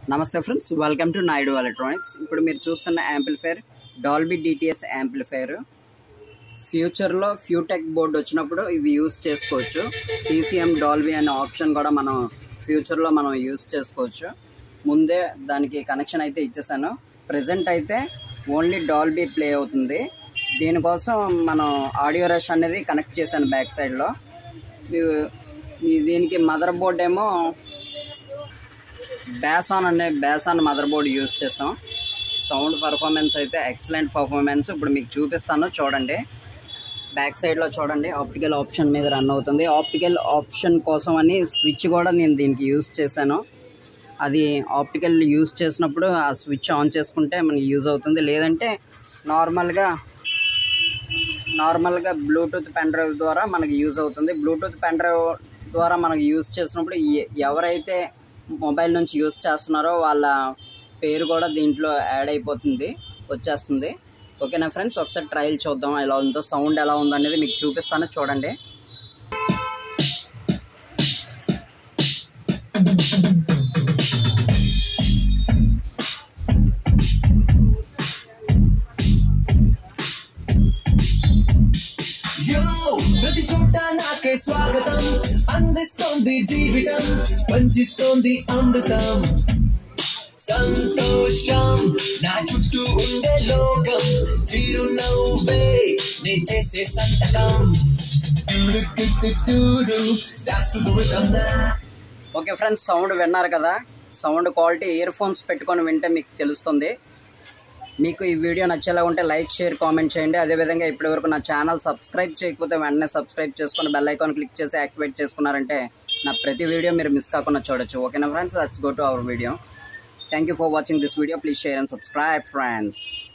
నమస్తే friends welcome to Naidu electronics ఇప్పుడు మీరు చూస్తున్న యాంప్లిఫైర్ డాల్బీ డిటిఎస్ యాంప్లిఫైర్ ఫ్యూచర్లో ఫ్యూటెక్ బోర్డు వచ్చినప్పుడు ఇవి యూస్ చేసుకోవచ్చు టీసీఎం డాల్బీ అనే ఆప్షన్ కూడా మనం ఫ్యూచర్లో మనం యూస్ చేసుకోవచ్చు ముందే దానికి కనెక్షన్ అయితే ఇచ్చేసాను ప్రజెంట్ అయితే ఓన్లీ డాల్బీ ప్లే అవుతుంది దీనికోసం మనం ఆడియో రష్ అనేది కనెక్ట్ చేశాను బ్యాక్ సైడ్లో దీనికి మదర్ బోర్డ్ ఏమో బేసాన్ అనే బేసాన్ మదర్ బోర్డ్ యూస్ చేసాం సౌండ్ పర్ఫార్మెన్స్ అయితే ఎక్సలెంట్ పర్ఫార్మెన్స్ ఇప్పుడు మీకు చూపిస్తాను చూడండి బ్యాక్ సైడ్లో చూడండి ఆప్టికల్ ఆప్షన్ మీద రన్ అవుతుంది ఆప్టికల్ ఆప్షన్ కోసం అని స్విచ్ కూడా నేను దీనికి యూస్ చేశాను అది ఆప్టికల్ యూస్ చేసినప్పుడు ఆ స్విచ్ ఆన్ చేసుకుంటే మనకి యూజ్ అవుతుంది లేదంటే నార్మల్గా నార్మల్గా బ్లూటూత్ పెన్ డ్రైవ్ ద్వారా మనకి యూజ్ అవుతుంది బ్లూటూత్ పెన్ డ్రైవ్ ద్వారా మనకి యూజ్ చేసినప్పుడు ఎ- ఎవరైతే మొబైల్ నుంచి యూజ్ చేస్తున్నారో వాళ్ళ పేరు కూడా దీంట్లో యాడ్ అయిపోతుంది వచ్చేస్తుంది ఓకేనా ఫ్రెండ్స్ ఒకసారి ట్రయల్ చూద్దాం ఎలా ఉందో సౌండ్ ఎలా ఉందో అనేది మీకు చూపిస్తాను చూడండి యో ప్రతి చోట నాకే స్వాగతం అందిస్తోంది జీవితం పంచిస్తోంది అమృతం సంతోషం నా చుట్టూ ఉండే లోకం చిరునవ్వే నే చేసే సంతకం That's the rhythm now. Okay friends sound విన్నారు కదా సౌండ్ క్వాలిటీ ఇయర్ ఫోన్స్ పెట్టుకొని వింటే మీకు తెలుస్తుంది మీకు ఈ వీడియో నచ్చేలా ఉంటే లైక్ షేర్ కామెంట్ చేయండి అదేవిధంగా ఇప్పటివరకు నా ఛానల్ సబ్స్క్రైబ్ చేయకపోతే వెంటనే సబ్స్క్రైబ్ చేసుకొని బెల్ ఐకాన్ క్లిక్ చేసి యాక్టివేట్ చేసుకున్నారంటే నా ప్రతి వీడియో మీరు మిస్ కాకుండా చూడొచ్చు ఓకేనా friends let's go to our video thank you for watching this video please share and subscribe friends